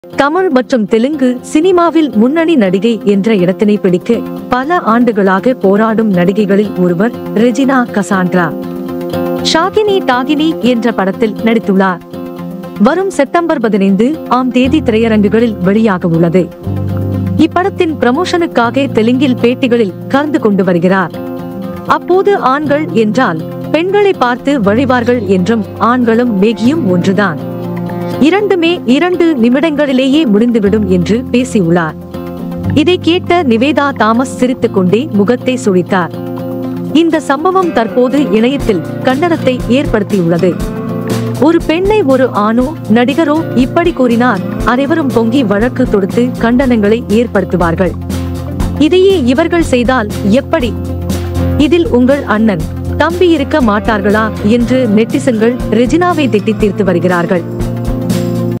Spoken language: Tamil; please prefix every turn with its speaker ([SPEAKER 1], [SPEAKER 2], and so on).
[SPEAKER 1] தமிழ் மற்றும் தெலுங்கு சினிமாவில் முன்னணி நடிகை என்ற இடத்தினை பிடிக்க பல ஆண்டுகளாக போராடும் நடிகைகளில் ஒருவர் ரெஜினா கசாண்ட்ரா ஷாகினி டாகினி என்ற படத்தில் நடித்துள்ளார் வரும் செப்டம்பர் பதினைந்து ஆம் தேதி திரையரங்குகளில் வெளியாக உள்ளது இப்படத்தின் ப்ரமோஷனுக்காக தெலுங்கில் பேட்டிகளில் கலந்து கொண்டு வருகிறார் அப்போது ஆண்கள் என்றால் பெண்களை பார்த்து வழிவார்கள் என்றும் ஆண்களும் மேகியும் ஒன்றுதான் இரண்டுமே இரண்டு நிமிடங்களிலேயே முடிந்துவிடும் என்று பேசியுள்ளார் இதை கேட்ட நிவேதா தாமஸ் சிரித்துக் கொண்டே முகத்தை சுழித்தார் இந்த சம்பவம் தற்போது இணையத்தில் கண்டனத்தை ஏற்படுத்தியுள்ளது ஒரு பெண்ணை ஒரு ஆணோ நடிகரோ இப்படி கூறினார் அனைவரும் பொங்கி வழக்கு தொடுத்து கண்டனங்களை ஏற்படுத்துவார்கள் இதையே இவர்கள் செய்தால் எப்படி இதில் உங்கள் அண்ணன் தம்பி இருக்க மாட்டார்களா என்று நெட்டிசன்கள் ரெஜினாவை திட்டி தீர்த்து வருகிறார்கள்